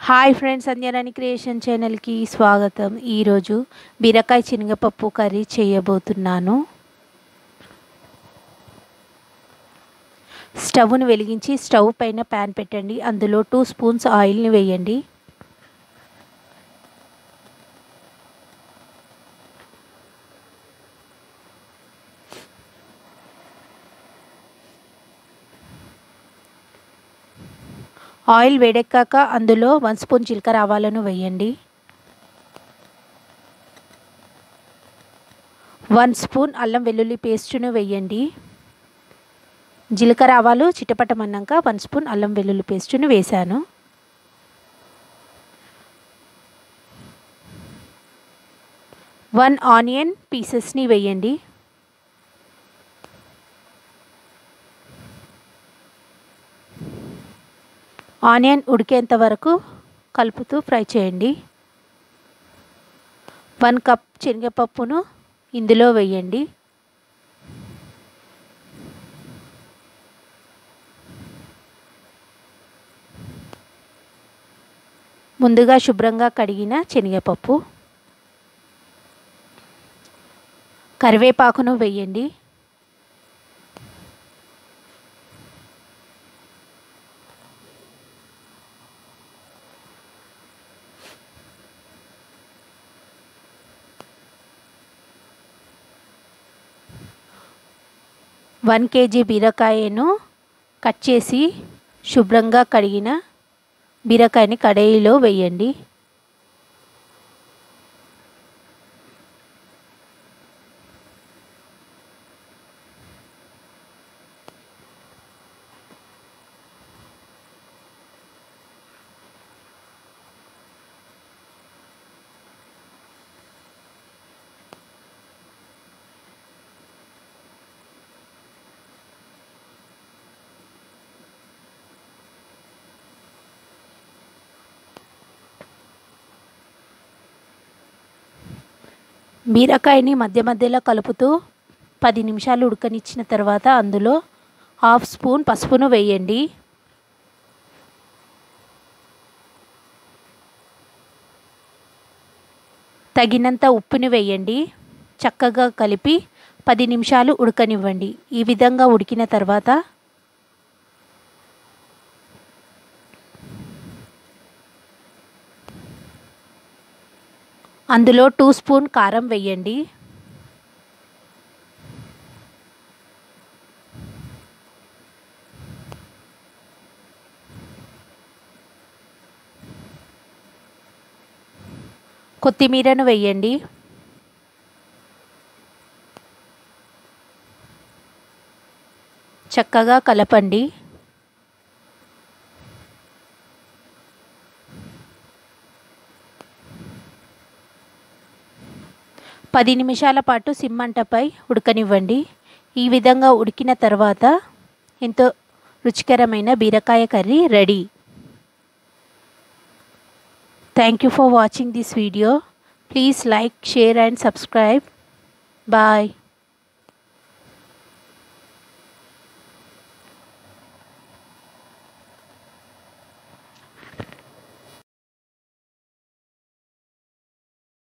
hi friends అంజనాని creation ఛానల్కి స్వాగతం ఈరోజు బీరకాయ శనగపప్పు కర్రీ చేయబోతున్నాను స్టవ్ను వెలిగించి స్టవ్ పైన ప్యాన్ పెట్టండి అందులో టూ స్పూన్స్ ఆయిల్ని వేయండి ఆయిల్ వేడెక్కాక అందులో వన్ స్పూన్ జీలకర్ర ఆవాలను వేయండి వన్ స్పూన్ అల్లం వెల్లుల్లి పేస్టును వేయండి జీలకర్ర ఆవాలు చిటపటమన్నాక వన్ స్పూన్ అల్లం వెల్లుల్లి పేస్టును వేశాను వన్ ఆనియన్ పీసెస్ని వేయండి ఆనియన్ ఉడికేంత వరకు కలుపుతూ ఫ్రై చేయండి వన్ కప్ శనగపప్పును ఇందులో వేయండి ముందుగా శుభ్రంగా కడిగిన శనగపప్పు కరివేపాకును వేయండి వన్ కేజీ బీరకాయను కట్ చేసి శుభ్రంగా కడిగిన బీరకాయని కడాయిలో వేయండి బీరకాయని మధ్య మధ్యలో కలుపుతూ పది నిమిషాలు ఉడకనిచ్చిన తర్వాత అందులో హాఫ్ స్పూన్ పసుపును వేయండి తగినంత ఉప్పుని వేయండి చక్కగా కలిపి పది నిమిషాలు ఉడకనివ్వండి ఈ విధంగా ఉడికిన తర్వాత అందులో టూ స్పూన్ కారం వేయండి కొత్తిమీరను వేయండి చక్కగా కలపండి పది నిమిషాల పాటు సిమ్మంటపై ఉడకనివ్వండి ఈ విధంగా ఉడికిన తర్వాత ఎంతో రుచికరమైన బీరకాయ curry ready thank you for watching this video please like share and subscribe bye